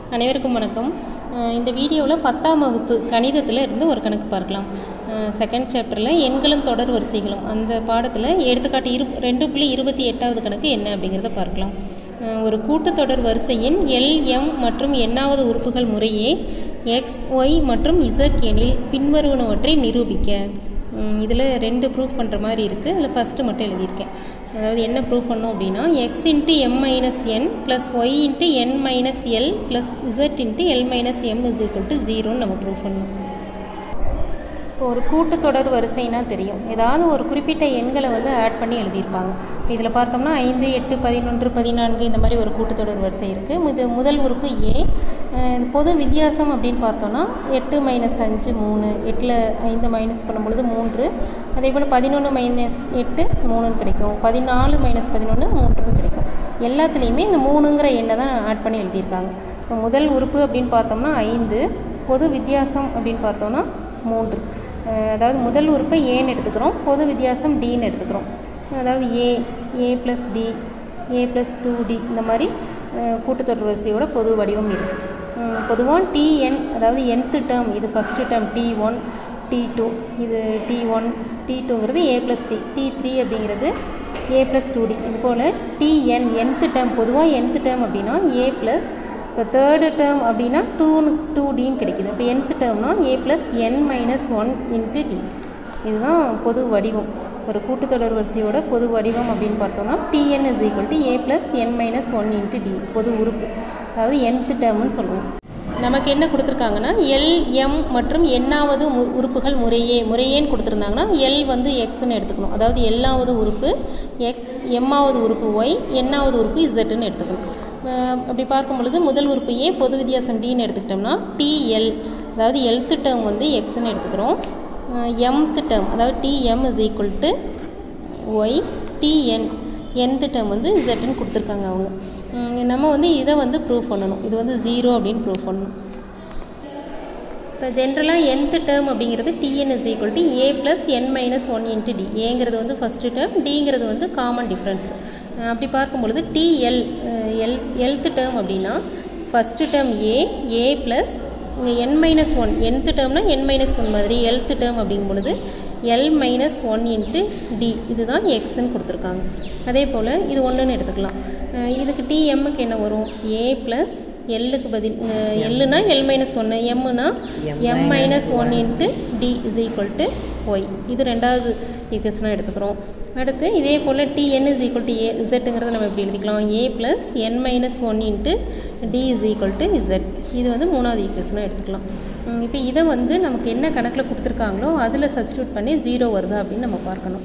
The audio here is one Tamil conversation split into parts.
அனைவருக்கும் வணக்கம் அஹ் இந்த வீடியோவில் பத்தாம் வகுப்பு கணிதத்தில் இருந்து ஒரு கணக்கு பார்க்கலாம் செகண்ட் சாப்டரில் எண்களும் தொடர் வரிசைகளும் அந்த பாடத்தில் எடுத்துக்காட்டு இரு ரெண்டு புள்ளி இருபத்தி எட்டாவது கணக்கு என்ன அப்படிங்கிறத பார்க்கலாம் அஹ் ஒரு கூட்டுத்தொடர் வரிசையின் எல் எம் மற்றும் எண்ணாவது உறுப்புகள் முறையே எக்ஸ் ஒய் மற்றும் இசட் எனில் பின்வருவனவற்றை நிரூபிக்க இதில் ரெண்டு ப்ரூஃப் பண்ணுற மாதிரி இருக்குது அதில் ஃபஸ்ட்டு மட்டும் எழுதியிருக்கேன் அதாவது என்ன ப்ரூஃப் பண்ணோம் அப்படின்னா x into M minus n plus y into N minus l plus z into L minus m is equal to ஜீரோன்னு நம்ம ப்ரூஃப் பண்ணணும் இப்போ ஒரு கூட்டுத்தொடர் வரிசைனா தெரியும் ஏதாவது ஒரு குறிப்பிட்ட எண்களை வந்து ஆட் பண்ணி எழுதியிருப்பாங்க இப்போ இதில் பார்த்தோம்னா ஐந்து எட்டு பதினொன்று பதினான்கு இந்த மாதிரி ஒரு கூட்டுத்தொடர் வரிசை இருக்குது இது முதல் உறுப்பு ஏ அஹ் பொது வித்தியாசம் அப்படின்னு பார்த்தோம்னா எட்டு மைனஸ் அஞ்சு மூணு எட்டில் ஐந்து மைனஸ் பண்ணும்பொழுது மூன்று அதே போல் பதினொன்று மைனஸ் எட்டு மூணுன்னு கிடைக்கும் பதினாலு மைனஸ் பதினொன்று மூன்றுன்னு கிடைக்கும் எல்லாத்துலேயுமே இந்த மூணுங்கிற எண்ணை தான் ஆட் பண்ணி எழுதியிருக்காங்க இப்போ முதல் உறுப்பு அப்படின்னு பார்த்தோம்னா ஐந்து பொது வித்தியாசம் அப்படின்னு பார்த்தோம்னா மூன்று அஹ் அதாவது முதல் உறுப்பை ஏன்னு எடுத்துக்கிறோம் பொது வித்தியாசம் டின்னு எடுத்துக்கிறோம் அதாவது a a plus d a plus two d இந்த மாதிரி அஹ் கூட்டுத்தொடர் வரிசையோட பொது வடிவம் இருக்குது பொதுவாக டிஎன் அதாவது nth டேர்ம் இது first term t one t two இது டி ஒன் டி டூங்கிறது a plus d t three அப்படிங்கிறது ஏ ப்ளஸ் டூ டி இது போல் டிஎன் nth டேர்ம் பொதுவாக nth டேர்ம் அப்படின்னா ஏ ப்ளஸ் இப்போ தேர்டு டேர்ம் அப்படின்னா டூன்னு டூ டின்னு கிடைக்குது இப்போ nth டேர்ம்னா a plus n minus one into d இதுதான் பொது வடிவம் ஒரு கூட்டுத்தொடர் வரிசையோட பொது வடிவம் அப்படின்னு பார்த்தோம்னா t n is equal to a plus n minus one into d பொது உறுப்பு அதாவது nth டேர்ம்னு சொல்லுவோம் நமக்கு என்ன கொடுத்துருக்காங்கன்னா எல் எம் மற்றும் எண்ணாவது மு உறுப்புகள் முறையே முறையேன்னு கொடுத்துருந்தாங்கன்னா எல் வந்து எக்ஸ்ன்னு எடுத்துக்கணும் அதாவது எல்லாவது உறுப்பு எக்ஸ் எம்மாவது உறுப்பு ஒய் எண்ணாவது உறுப்பு இசட்டுன்னு எடுத்துக்கணும் அஹ் அப்படி பார்க்கும் பொழுது முதல் உறுப்பு ஏ பொது வித்தியாசம் டின்னு எடுத்துக்கிட்டோம்னா டிஎல் அதாவது எல்த்து டேர்ம் வந்து எக்ஸ்ன்னு எடுத்துக்கிறோம் எம்த்து டேர்ம் அதாவது t m is equal to y t n nth term வந்து இசட்டுன்னு கொடுத்துருக்காங்க அவங்க உம் நம்ம வந்து இதை வந்து ப்ரூவ் பண்ணணும் இது வந்து ஜீரோ அப்படின்னு ப்ரூவ் பண்ணணும் இப்போ ஜென்ரலாக nth டேர்ம் அப்படிங்கிறது t n is equal to a plus n minus one into d ஏங்கிறது வந்து ஃபஸ்ட்டு டேர்ம் டிங்கிறது வந்து காமன் டிஃப்ரென்ஸ் அப்படி பார்க்கும் பொழுது டிஎல் எல் எல்த்து டேர்ம் அப்படின்னா first term a a plus இங்கே என் மைனஸ் ஒன் nth டேர்ம்னா என் மைனஸ் ஒன் மாதிரி எல்த்து டேர்ம் அப்படிங்கும் பொழுது l minus one into d இதுதான் எக்ஸ்ன்னு கொடுத்துருக்காங்க அதே போல் இது ஒன்றுன்னு எடுத்துக்கலாம் அஹ் இதுக்கு டிஎம்முக்கு என்ன வரும் ஏ ப்ளஸ் எல்லுக்கு பதில் எல்லுனா எல் மைனஸ் ஒன்று எம்முனா m minus one into d is equal to y இது ரெண்டாவது ஈக்குவேஷனாக எடுத்துக்கிறோம் அடுத்து இதே போல் t n is equal to a இசட்டுங்கிறத நம்ம எப்படி எழுதிக்கலாம் a plus n minus one into d is equal to z இது வந்து மூணாவது ஈக்குவேஷனாக எடுத்துக்கலாம் இப்போ இதை வந்து நமக்கு என்ன கணக்கில் கொடுத்துருக்காங்களோ அதில் சப்ஸ்டியூட் பண்ணி ஜீரோ வருதா அப்படின்னு நம்ம பார்க்கணும்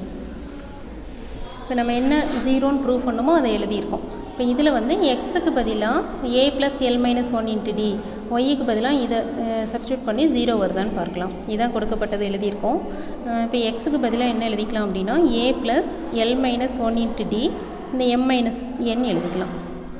இப்போ நம்ம என்ன ஜீரோன்னு ப்ரூவ் பண்ணமோ அதை எழுதியிருக்கோம் இப்போ இதில் வந்து எக்ஸுக்கு பதிலாக a plus l minus one into d ஒய்க்கு பதிலாக இதை சப்ஸ்டியூட் பண்ணி ஜீரோ வருதான்னு பார்க்கலாம் இதான் கொடுக்கப்பட்டது எழுதியிருக்கோம் அஹ் இப்போ எக்ஸுக்கு பதிலாக என்ன எழுதிக்கலாம் அப்படின்னா a plus l minus one into d இந்த எம் மைனஸ் என் எழுதிக்கலாம்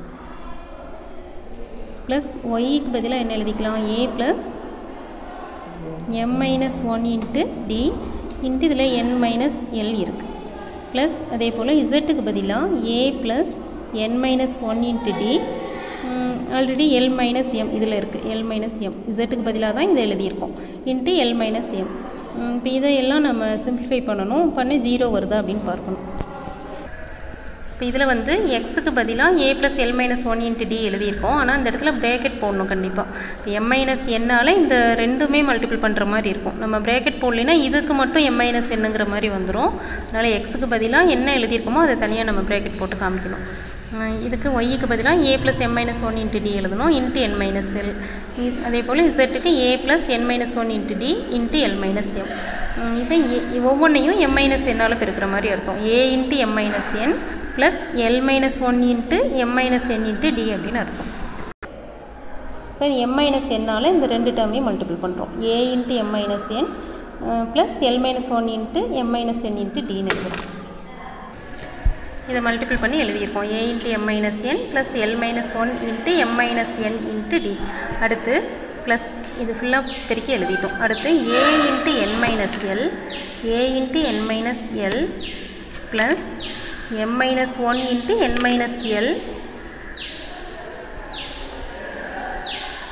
ப்ளஸ் ஒய்க்கு பதிலாக என்ன எழுதிக்கலாம் a plus m minus one into d into இதில் என் மைனஸ் எல் இருக்குது ப்ளஸ் அதே போல் இசட்டுக்கு பதிலாக a plus n minus one into d already l minus m இதில் இருக்குது எல் மைனஸ் எம் இசட்டுக்கு பதிலாக தான் இதை எழுதியிருக்கோம் இன்ட்டு எல் மைனஸ் எம் இப்போ இதையெல்லாம் நம்ம சிம்பிளிஃபை பண்ணணும் பண்ணி ஜீரோ வருதா அப்படின்னு பார்க்கணும் இப்போ இதில் வந்து எக்ஸுக்கு பதிலாக a plus l minus one into d எழுதியிருக்கோம் ஆனால் இந்த இடத்துல ப்ரேக்கெட் போடணும் கண்டிப்பாக எம் மைனஸ் என்னால் இந்த ரெண்டுமே மல்டிபிள் பண்ணுற மாதிரி இருக்கும் நம்ம ப்ரேக்கெட் போடலைன்னா இதுக்கு மட்டும் எம் மைனஸ் என்னங்கிற மாதிரி வந்துடும் அதனால் எக்ஸுக்கு பதிலாக என்ன எழுதியிருக்கோமோ அதை தனியாக நம்ம ப்ரேக்கெட் போட்டு காமிக்கணும் அஹ் இதுக்கு ஒய்க்கு பதிலாக a plus m minus one into d எழுதணும் இன்ட்டு என் மைனஸ் எல் அதே போல் இசட்டுக்கு a plus n minus one into d into L minus m இப்போ ஒவ்வொன்றையும் எம் மைனஸ் என்னால் பெருக்கிற மாதிரி அர்த்தம் a into M minus n plus l minus one into M minus N into d அப்படின்னு அர்த்தம் இப்போ எம் மைனஸ் என்னால் இந்த ரெண்டு டேர்மையும் மல்டிபிள் பண்ணுறோம் a into M minus n plus l minus one into M minus N into டின்னு எழுதுறோம் இதை மல்டிபிள் பண்ணி எழுதியிருக்கோம் a into M minus n plus l minus one into M minus N into d அடுத்து ப்ளஸ் இது ஃபுல்லாக பெருக்கி எழுதிட்டோம் அடுத்து a into N minus l a into N minus l plus m minus one into N minus L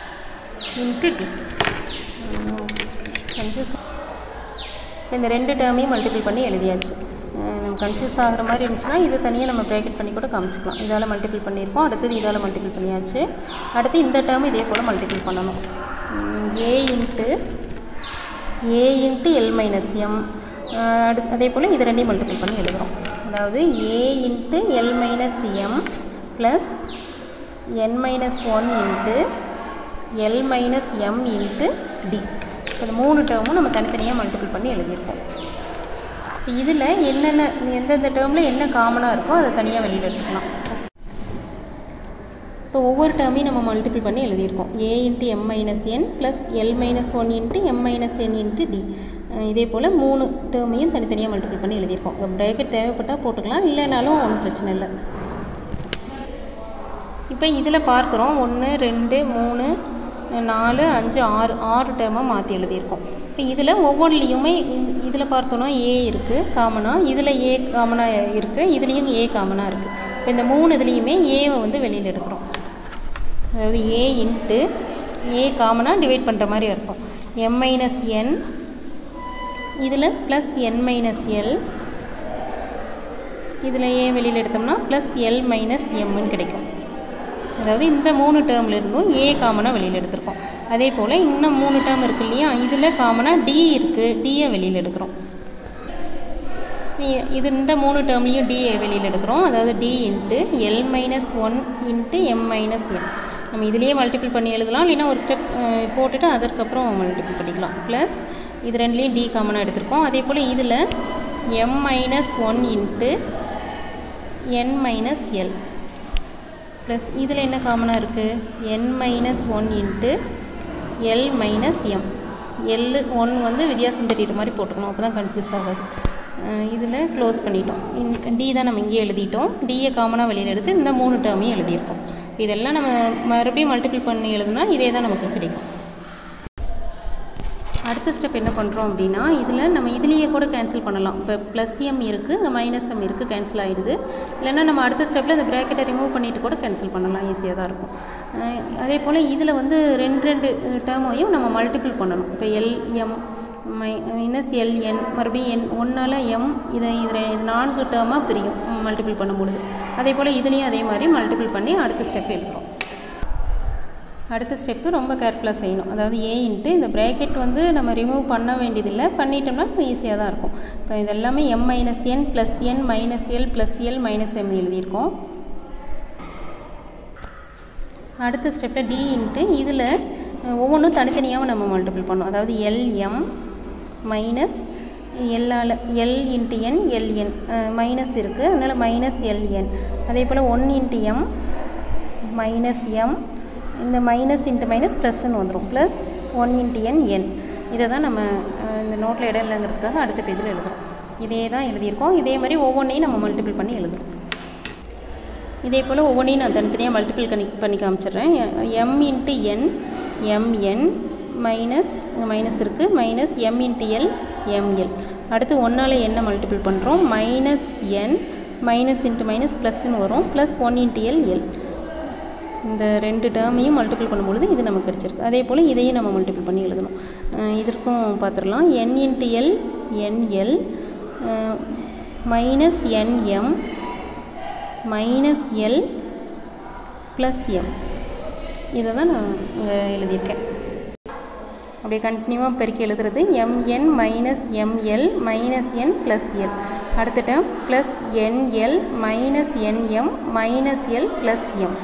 into d confuse இப்போ இந்த ரெண்டு டேர்மையும் மல்டிபிள் பண்ணி எழுதியாச்சு அஹ் நம்ம கன்ஃபியூஸ் ஆகிற மாதிரி இருந்துச்சுன்னா இது தனியாக நம்ம ப்ராக்கெட் பண்ணி கூட காமிச்சிக்கலாம் இதால் மல்டிபிள் பண்ணியிருக்கோம் அடுத்தது இதால் மல்டிபிள் பண்ணியாச்சு அடுத்து இந்த டேர்ம் இதே போல் மல்டிபிள் பண்ணணும் a into a into L minus m அடு அதே போல் இது ரெண்டையும் மல்டிபிள் பண்ணி எழுதுகிறோம் அதாவது a into L minus m plus n minus one into L minus m into d இப்போ இந்த மூணு டேர்மும் நம்ம தனித்தனியாக மல்டிபிள் பண்ணி எழுதியிருக்கோம் இப்போ இதில் என்னென்ன எந்தெந்த டேர்மில் என்ன காமனாக இருக்கோ அதை தனியாக வெளியில் எடுத்துக்கலாம் இப்போ ஒவ்வொரு டேர்மையும் நம்ம மல்டிபிள் பண்ணி எழுதியிருக்கோம் a into M minus n plus l minus one into M minus N into d இதே போல் மூணு டேர்மையும் தனித்தனியாக மல்டிபிள் பண்ணி எழுதியிருக்கோம் ப்ராக்கெட் தேவைப்பட்டால் போட்டுக்கலாம் இல்லைனாலும் ஒன்றும் பிரச்சனை இல்லை இப்போ இதில் பார்க்குறோம் ஒன்று ரெண்டு மூணு நாலு அஞ்சு ஆறு ஆறு டேர்மாக மாற்றி எழுதியிருக்கோம் இப்போ இதில் ஒவ்வொன்றுலேயுமே இதில் பார்த்தோன்னா ஏ இருக்குது காமனாக இதில் ஏ காமனாக இருக்குது இதுலேயும் ஏ காமனாக இருக்குது இப்போ இந்த மூணு இதுலேயுமே ஏவை வந்து வெளியில் எடுக்கிறோம் அதாவது ஏ இன்ட்டு ஏ காமனாக டிவைட் பண்ணுற மாதிரி அர்த்தம் எம் மைனஸ் என் இதில் ப்ளஸ் என் மைனஸ் எல் இதில் ஏ வெளியில் எடுத்தோம்னா ப்ளஸ் எல் மைனஸ் எம்னு கிடைக்கும் அதாவது இந்த மூணு டேர்மில் இருந்தும் ஏ காமனாக வெளியில் எடுத்திருக்கோம் அதே போல் இன்னும் மூணு டேர்ம் இருக்கு இல்லையா இதில் காமனாக டி இருக்குது டியை வெளியில் எடுக்கிறோம் இ- இது இந்த மூணு டேர்ம்லேயும் டி வெளியில் எடுக்கிறோம் அதாவது D into L minus one into M minus n நம்ம இதுலேயே மல்டிபிள் பண்ணி எழுதலாம் இல்லைன்னா ஒரு ஸ்டெப் போட்டுட்டு அதற்கப்புறம் மல்டிபிள் பண்ணிக்கலாம் ப்ளஸ் இது ரெண்டுலேயும் டி காமனாக எடுத்திருக்கோம் அதே போல் இதில் எம் மைனஸ் ஒன் இன்ட்டு என் மைனஸ் எல் ப்ளஸ் இதில் என்ன காமனாக இருக்குது n minus one into L minus m l one வந்து வித்தியாசம் தெரியுற மாதிரி போட்டுக்கணும் அப்போ தான் கன்ஃபியூஸ் ஆகாது இதில் க்ளோஸ் பண்ணிட்டோம் டி தான் நம்ம இங்கே எழுதிட்டோம் டியை காமனாக வெளியில் எடுத்து இந்த மூணு டேர்மையும் எழுதியிருக்கோம் இதெல்லாம் நம்ம மறுபடியும் மல்டிபிள் பண்ணி எழுதுனா இதே தான் நமக்கு கிடைக்கும் அடுத்த ஸ்டெப் என்ன பண்ணுறோம் அப்படின்னா இதில் நம்ம இதுலேயே கூட கேன்சல் பண்ணலாம் இப்போ ப்ளஸ் எம் இருக்குது இங்கே மைனஸ் எம் இருக்குது கேன்சல் ஆகிடுது இல்லைன்னா நம்ம அடுத்த ஸ்டெப்பில் இந்த ப்ராக்கெட்டை ரிமூவ் பண்ணிவிட்டு கூட கேன்சல் பண்ணலாம் ஈஸியாக தான் இருக்கும் அஹ் அதே போல் இதில் வந்து ரெண்டு ரெண்டு டேர்மையும் நம்ம மல்டிபிள் பண்ணணும் இப்போ எல் எம் மை மைனஸ் எல் என் மறுபடியும் என் ஒன்றால் எம் இதை இது ரெ- இது நான்கு டேர்மாக பிரியும் மல்டிபிள் பண்ணும்பொழுது அதே போல் இதுலேயும் அதே மாதிரி மல்டிபிள் பண்ணி அடுத்த ஸ்டெப் எழுதுகிறோம் அடுத்த ஸ்டெப்பு ரொம்ப கேர்ஃபுல்லாக செய்யணும் அதாவது ஏ இன்ட்டு இந்த ப்ராக்கெட் வந்து நம்ம ரிமூவ் பண்ண வேண்டியதில்லை பண்ணிட்டோம்னா ஈஸியாக தான் இருக்கும் இப்போ இது எல்லாமே m minus n plus n minus l plus l minus m எழுதியிருக்கோம் அடுத்த ஸ்டெப்பில் டி இன்ட்டு இதில் ஒவ்வொன்றும் தனித்தனியாகவும் நம்ம மல்டிபிள் பண்ணோம் அதாவது எல்எம் மைனஸ் எல்லால் எல் இன்ட்டு என் எல்என் மைனஸ் இருக்குது அதனால் மைனஸ் எல்என் அதே போல் one into M minus m இந்த மைனஸ் இன்ட்டு மைனஸ் ப்ளஸ்ன்னு வந்துடும் plus one into n n இதை தான் நம்ம அஹ், இந்த நோட்டில் இடம் இல்லைங்கிறதுக்காக அடுத்த பேஜில் எழுதுகிறோம் இதே தான் எழுதியிருக்கோம் இதே மாதிரி ஒவ்வொன்றையும் நம்ம மல்டிபிள் பண்ணி எழுதுறோம் இதே போல் ஒவ்வொன்றையும் நான் தனித்தனியாக மல்டிபிள் பண்ணி பண்ணி காமிச்சிடுறேன் m into n m n minus இங்கே மைனஸ் இருக்குது minus m into l m l அடுத்து ஒன்றால் என்ன மல்டிபிள் பண்ணுறோம் minus n minus into minus ப்ளஸ்ன்னு வரும் plus one into l l இந்த ரெண்டு டேர்மையும் மல்டிபிள் பண்ணும்பொழுது இது நமக்கு கிடச்சிருக்கு அதே போல் இதையும் நம்ம மல்டிபிள் பண்ணி எழுதணும் அஹ் இதற்கும் பார்த்துடலாம் n into l n l minus n m minus l plus m இதை தான் நான் இங்கே எழுதியிருக்கேன் அப்படியே கண்டினியூவாக பெருக்கி எழுதுறது m n minus m l minus n plus l அடுத்த term plus n l minus n m minus l plus m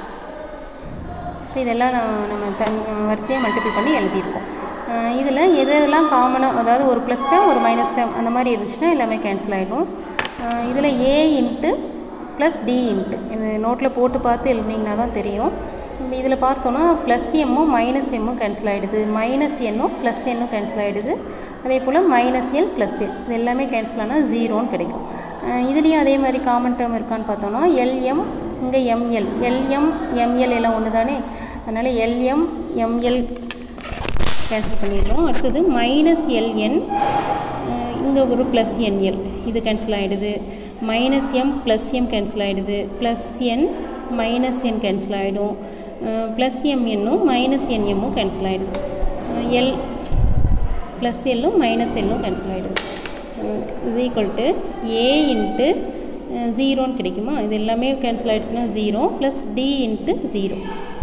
இப்போ இதெல்லாம் நான் நம்ம தன் வரிசையாக மல்டிபிள் பண்ணி எழுதியிருக்கோம் இதில் எது எதெல்லாம் காமனாக அதாவது ஒரு ப்ளஸ் டேம் ஒரு மைனஸ் டேம் அந்த மாதிரி இருந்துச்சுன்னா எல்லாமே கேன்சல் ஆகிடும் இதில் a into plus d into இந்த நோட்டில் போட்டு பார்த்து எழுதினீங்கன்னா தான் தெரியும் இப்போ இதில் பார்த்தோன்னா ப்ளஸ் எம்மும் மைனஸ் எம்மும் கேன்சல் ஆகிடுது மைனஸ் எண்ணும் ப்ளஸ் எண்ணும் கேன்சல் ஆகிடுது அதே போல் மைனஸ் எல் ப்ளஸ் எல் இது எல்லாமே கேன்சல் ஆனால் ஜீரோன்னு கிடைக்கும் அஹ் இதுலேயும் அதே மாதிரி காமன் டேர்ம் இருக்கான்னு பார்த்தோன்னா எல்எம் இங்கே எம்எல் எல்எம் எம்எல் எல்லாம் ஒன்று தானே அதனால் எல்எம் எம்எல் கேன்சல் பண்ணிடுறோம் அடுத்தது மைனஸ் எல்என் இங்கே ஒரு ப்ளஸ் என்எல் இது கேன்சல் ஆகிடுது minus m plus m cancel ஆகிடுது plus n minus n cancel ஆகிடும் ப்ளஸ் எம்என்னும் மைனஸ் என்எம்மும் கேன்சல் ஆகிடுது எல் ப்ளஸ் எல்லும் மைனஸ் எல்லும் கேன்சல் ஆகிடுது is equal to a into ஜீரோன்னு கிடைக்குமா இது எல்லாமே கேன்சல் ஆகிடுச்சுன்னா zero plus d into zero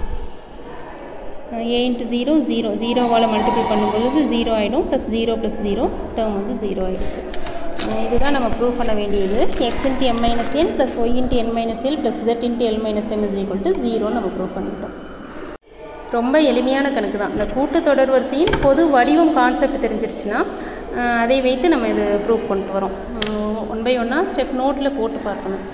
a into zero zero ஜீரோவால் மல்டிபிள் பண்ணும்பொழுது ஜீரோ ஆகிடும் plus zero plus zero term வந்து ஜீரோ ஆகிடுச்சு இதுதான் நம்ம ப்ரூவ் பண்ண வேண்டியது x into M minus n plus y into N minus l plus z into L minus m is equal to ஜீரோன்னு நம்ம ப்ரூவ் பண்ணிட்டோம் ரொம்ப எளிமையான கணக்கு தான் இந்த கூட்டு தொடர் வரிசையின் பொது வடிவம் கான்செப்ட் தெரிஞ்சிருச்சுன்னா அதை வைத்து நம்ம இது ப்ரூவ் கொண்டு வரோம் ஒன் பை ஒன்னாக ஸ்டெப் நோட்டில் போட்டு பார்க்கணும்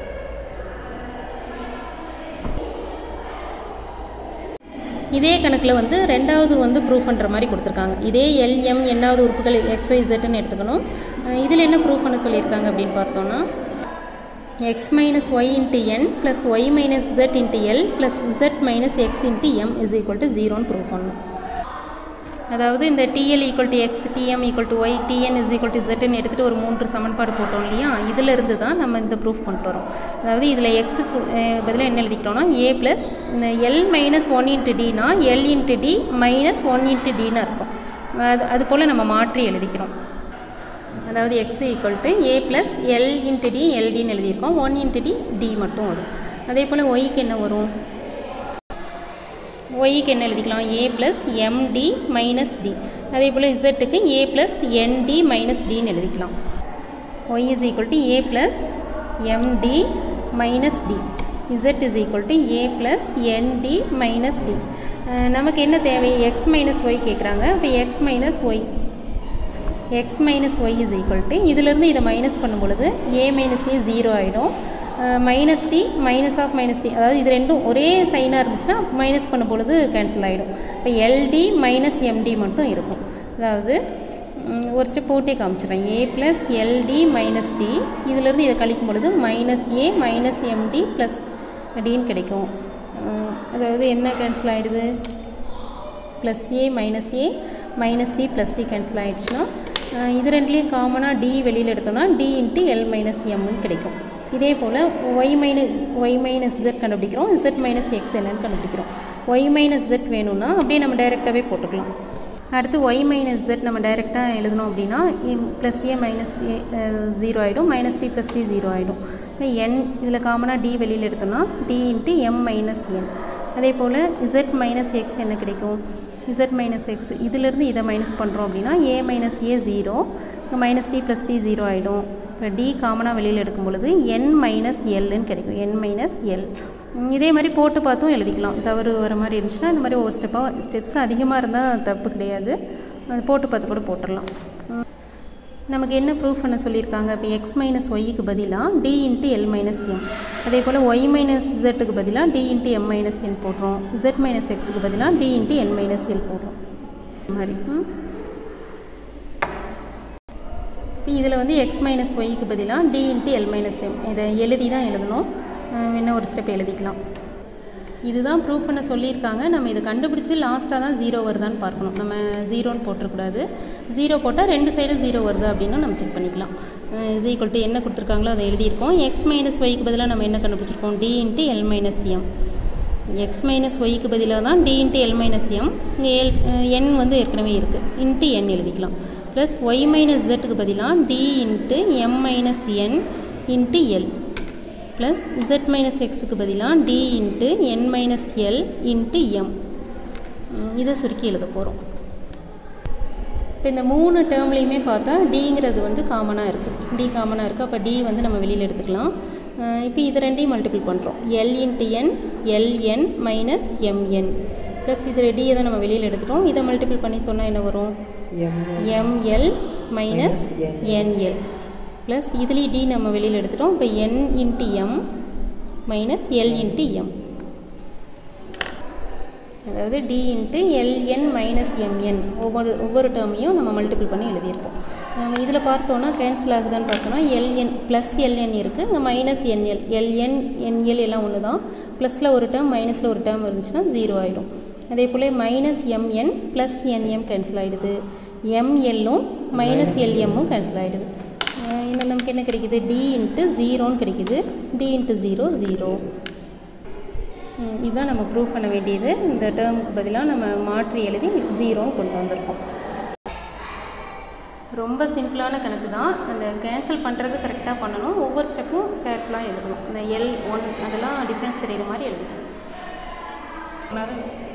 இதே கணக்கில் வந்து ரெண்டாவது வந்து ப்ரூஃப் பண்ணுற மாதிரி கொடுத்துருக்காங்க இதே எல்எம் என்னாவது உறுப்புகள் எக்ஸ்ஒய் ஜெட்னு எடுத்துக்கணும் இதில் என்ன ப்ரூஃப் பண்ண சொல்லியிருக்காங்க அப்படின்னு பார்த்தோன்னா x minus y into n plus y minus z into L plus z minus x into m is equal to ஜீரோன்னு ப்ரூவ் பண்ணணும் அதாவது இந்த t l equal to x t m equal to y t n is equal to ஜெட்னு எடுத்துகிட்டு ஒரு மூன்று சமன்பாடு போட்டோம் இல்லையா இதிலிருந்து தான் நம்ம இந்த ப்ரூஃப் கொண்டு வரோம் அதாவது இதில் எக்ஸுக்கு பதிலாக என்ன எழுதிக்கிறோம்னா ஏ ப்ளஸ் இந்த எல் மைனஸ் ஒன் இன்ட்டு டினா l into d minus one into டின்னு அர்த்தம் அது அது போல் நம்ம மாற்றி எழுதிக்கிறோம் அதாவது x equal to a plus l into d எல்டின்னு எழுதியிருக்கோம் ஒன் இன்ட்டு டி டி மட்டும் வரும் அதே போல் ஒய்க்கு என்ன வரும் ஒய்க்கு என்ன எழுதிக்கலாம் a plus m d minus d அதே போல் இசட்டுக்கு ஏ ப்ளஸ் என்டி மைனஸ் டின்னு எழுதிக்கலாம் y is equal to a plus m d minus d z is equal to a plus n d minus d நமக்கு என்ன தேவை எக்ஸ் மைனஸ் ஒய் கேட்குறாங்க இப்போ x minus y x minus y is equal to இதிலேருந்து இதை மைனஸ் பண்ணும் பொழுது ஏ மைனஸ் ஏ ஜீரோ ஆகிடும் minus d minus of minus d அதாவது இது ரெண்டும் ஒரே சைனாக இருந்துச்சுன்னா மைனஸ் பண்ணும் பொழுது கேன்சல் ஆகிடும் இப்போ எல்டி மைனஸ் எம்டி மட்டும் இருக்கும் அதாவது ஒரு ஸ்டெப் போட்டே காமிச்சிடுறேன் a plus l d minus d இதிலேருந்து இதை கழிக்கும் பொழுது minus a minus m d plus டின்னு கிடைக்கும் அதாவது என்ன கேன்சல் ஆகிடுது plus a minus a minus D plus d cancel ஆகிடுச்சுன்னா இது ரெண்டுலேயும் காமனாக டி வெளியில் எடுத்தோம்னா டி இன்ட்டு எல் மைனஸ் எம்னு கிடைக்கும் இதே போல் Y minus y minus z கண்டுபிடிக்கிறோம் இசட் மைனஸ் எக்ஸ் என்னன்னு கண்டுபிடிக்கிறோம் ஒய் மைனஸ் ஜெட் வேணும்னா அப்படியே நம்ம டைரெக்டாகவே போட்டுக்கலாம் அடுத்து ஒய் மைனஸ் ஜெட் நம்ம டைரெக்டாக எழுதணும் அப்படின்னா plus a minus A zero ஆகிடும் minus D plus D zero ஆகிடும் என் இதில் காமனாக டி வெளியில் எடுத்தோம்னா d into M minus n அதே போல் இசட் மைனஸ் எக்ஸ் என்ன கிடைக்கும் இசட் மைனஸ் எக்ஸ் இதிலேருந்து இதை மைனஸ் பண்ணுறோம் அப்படின்னா A minus A zero minus D plus D zero ஆகிடும் இப்போ டி காமனாக வெளியில் எடுக்கும் பொழுது என் மைனஸ் எல்லுன்னு கிடைக்கும் என் மைனஸ் எல் இதே மாதிரி போட்டு பார்த்தும் எழுதிக்கலாம் தவறு வர மாதிரி இருந்துச்சுன்னா இந்த மாதிரி ஒவ்வொரு ஸ்டெப்பாக ஸ்டெப்ஸ் அதிகமாக இருந்தால் தப்பு கிடையாது அது போட்டு பார்த்து கூட போட்டுடலாம் நமக்கு என்ன ப்ரூஃப் பண்ண சொல்லியிருக்காங்க இப்போ எக்ஸ் மைனஸ் ஒய்க்கு பதிலாக D into L minus M அதே போல் ஒய் மைனஸ் ஜெட்டுக்கு பதிலாக D into M minus N போடுறோம் இசட் மைனஸ் எக்ஸுக்கு பதிலாக டி இன்ட்டு என் மைனஸ் எல் போடுறோம் மாதிரி இப்போ இதில் வந்து எக்ஸ் மைனஸ் ஒய்க்கு பதிலாக D into L minus M இதை எழுதி தான் எழுதணும் என்ன ஒரு ஸ்டெப் எழுதிக்கலாம் இதுதான் ப்ரூவ் பண்ண சொல்லியிருக்காங்க நம்ம இதை கண்டுபிடிச்சி லாஸ்ட்டாக தான் ஜீரோ வருதான்னு பார்க்கணும் நம்ம ஜீரோன்னு போட்டுறக்கூடாது ஜீரோ போட்டால் ரெண்டு சைடும் ஜீரோ வருது அப்படின்னு நம்ம செக் பண்ணிக்கலாம் இஸ் ஈக்குவல் டு என்ன கொடுத்துருக்காங்களோ அதை எழுதியிருக்கோம் எக்ஸ் மைனஸ் ஒய்க்கு பதிலாக நம்ம என்ன கண்டுபிடிச்சிருக்கோம் D into L minus M X minus ஒய்க்கு பதிலாக தான் D into L minus M இங்கே எல் என் வந்து ஏற்கனவே இருக்குது இன்ட்டு என் எழுதிக்கலாம் ப்ளஸ் ஒய் மைனஸ் ஜெட்டுக்கு பதிலாக டி இன்ட்டு எம் மைனஸ் என் into L plus Z minus எக்ஸுக்கு பதிலாக டி இன்ட்டு என் மைனஸ் எல் இன்ட்டு எம் இதை சுருக்கி எழுத போகிறோம் இப்போ இந்த மூணு டேர்ம்லேயுமே பார்த்தா டிங்கிறது வந்து காமனாக இருக்குது டி காமனாக இருக்குது அப்போ டி வந்து நம்ம வெளியில் எடுத்துக்கலாம் இப்போ இது ரெண்டையும் மல்டிபிள் பண்ணுறோம் எல் இன்ட்டு என் எல்என் மைனஸ் எம்என் ப்ளஸ் இது டியை தான் நம்ம வெளியில் எடுத்துட்டோம் இதை மல்டிபிள் பண்ணி சொன்னால் என்ன வரும் எம்எல் மைனஸ் என்எல் ப்ளஸ் இதுலேயும் டி நம்ம வெளியில் எடுத்துட்டோம் இப்போ N into M minus L into M அதாவது D into LN minus MN ஒவ்வொரு ஒவ்வொரு டேர்மையும் நம்ம மல்டிபிள் பண்ணி எழுதியிருக்கோம் நம்ம இதில் பார்த்தோன்னா கேன்சல் ஆகுதான்னு பார்த்தோன்னா எல்என் ப்ளஸ் எல்என் இருக்குது இங்கே மைனஸ் என்எல் எல்என் என்எல் எல்லாம் ஒன்று தான் ப்ளஸில் ஒரு டேர்ம் மைனஸில் ஒரு டேர்ம் இருந்துச்சுன்னா ஜீரோ ஆகிடும் அதே போல் minus MN plus NM cancel ஆகிடுது எம்எல்லும் மைனஸ் எல்எம்மும் கேன்சல் ஆகிடுது இன்னும் நமக்கு என்ன கிடைக்குது டி இன்ட்டு ஜீரோன்னு கிடைக்குது டி இன்ட்டு ஜீரோ ஜீரோ ம், இதுதான் நம்ம ப்ரூவ் பண்ண வேண்டியது இந்த டேர்முக்கு பதிலாக நம்ம மாற்றி எழுதி ஜீரோன்னு கொண்டு வந்திருக்கோம் ரொம்ப சிம்பிளான கணக்கு தான் அந்த கேன்சல் பண்ணுறது கரெக்டாக பண்ணணும் ஒவ்வொரு ஸ்டெப்பும் கேர்ஃபுல்லாக எழுதணும் இந்த எல் ஒன் அதெல்லாம் டிஃப்ரென்ஸ் தெரியுற மாதிரி எழுதிக்கணும்